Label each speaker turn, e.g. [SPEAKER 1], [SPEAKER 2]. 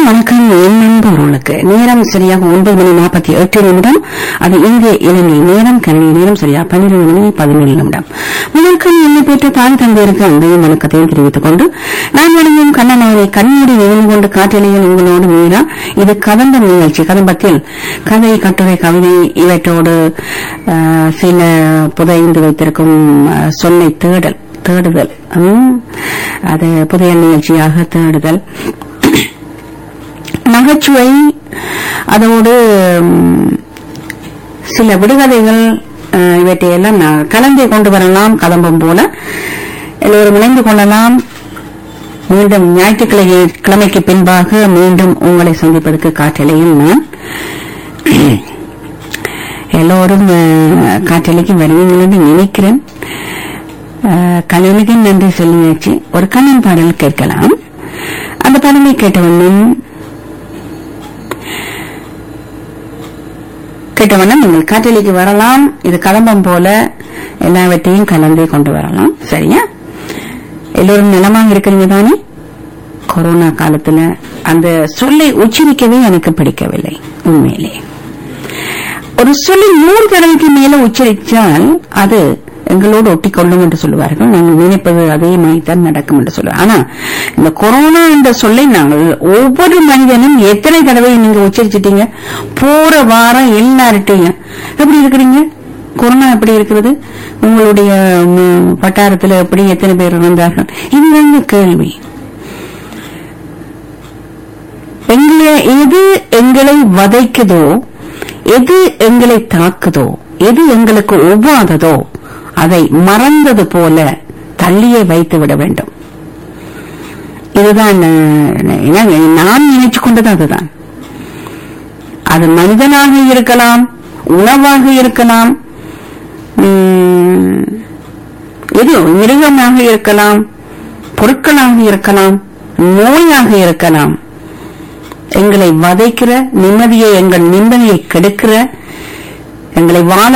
[SPEAKER 1] வணக்கம் என் நண்பர்களுக்கு நேரம் சரியாக ஒன்பது மணி நாற்பத்தி எட்டு நிமிடம் அது இந்திய இலங்கை நேரம் கணினி நேரம் சரியாக பன்னிரண்டு மணி பதினேழு நிமிடம் வணக்கம் என்னை பெற்ற தாய் தந்தையருக்கு அன்பையும் வணக்கத்தையும் தெரிவித்துக் கொண்டு நான் வழங்கும் கண்ணனவரை கண்மூடி நிகழ்ந்து கொண்டு காற்றலையில் உங்களோடு மீறா இது கதம்ப நிகழ்ச்சி கதம்பத்தில் கதை கட்டுரை கவிதை இவற்றோடு அஹ், சில புதைந்து வைத்திருக்கும் அஹ், சொல்லை தேடல் தேடுதல் ம், அது புதைய நிகழ்ச்சியாக தேடுதல் நகைச்சுவை அதோடு ம், சில விடுகதைகள் அஹ், இவற்றையெல்லாம் நான் கலந்தே கொண்டு வரலாம் கதம்பம் போல எல்லோரும் இணைந்து கொள்ளலாம் மீண்டும் ஞாயிற்றுக்கிழமை கிழமைக்கு பின்பாக மீண்டும் உங்களை சந்திப்பதற்கு காற்றலையும் நான் எல்லோரும் அஹ், காற்றலைக்கு வருவீர்கள் என்று நினைக்கிறேன் அஹ், கலைஞருக்கு நன்றி சொல்லியாச்சு ஒரு கண்ணன் பாடல் கேட்கலாம் அந்த பாடலை கேட்டவண்ணும் கேட்டவண்ணம் நீங்கள் காற்றலைக்கு வரலாம் இது கலம்பம் போல எல்லாவற்றையும் கலந்தே கொண்டு வரலாம் சரியா எல்லோரும் நலமாக இருக்கிறீங்க தானே கொரோனா காலத்துல அந்த சொல்லை உச்சரிக்கவே எனக்கு பிடிக்கவில்லை உண்மையிலே ஒரு சொல்லி நூறு தடவைக்கு மேல உச்சரித்தால் அது எங்களோடு ஒட்டிக்கொள்ளும் என்று சொல்லுவார்கள் நாங்கள் நினைப்பது அதே மாதிரி தான் நடக்கும் என்று சொல்லுவார் ஆனா இந்த கொரோனா என்ற சொல்லை நாங்கள் ஒவ்வொரு மனிதனும் எத்தனை தடவை நீங்க உச்சரிச்சிட்டீங்க போற வாரம் எல்லார்ட்டையும் எப்படி இருக்கிறீங்க கொரோனா எப்படி இருக்கிறது உங்களுடைய ம், வட்டாரத்துல எப்படி எத்தனை பேர் இருந்தார்கள் இதுதாங்க கேள்வி எங்களை எது எங்களை வதைக்குதோ எது எங்களை தாக்குதோ எது எங்களுக்கு ஒவ்வாததோ அதை மறந்தது போல தள்ளியே வைத்து விட வேண்டும் இதுதான் அஹ், ஏன்னா, நான் நினைச்சு கொண்டது அதுதான் அது மனிதனாக இருக்கலாம் உணவாக இருக்கலாம் உம், எது மிருகமாக இருக்கலாம் பொருட்களாக இருக்கலாம் நோயாக இருக்கலாம் எங்களை வதைக்கிற நிம்மதியை எங்கள் நிம்மதியை கெடுக்கிற எங்களை வாழ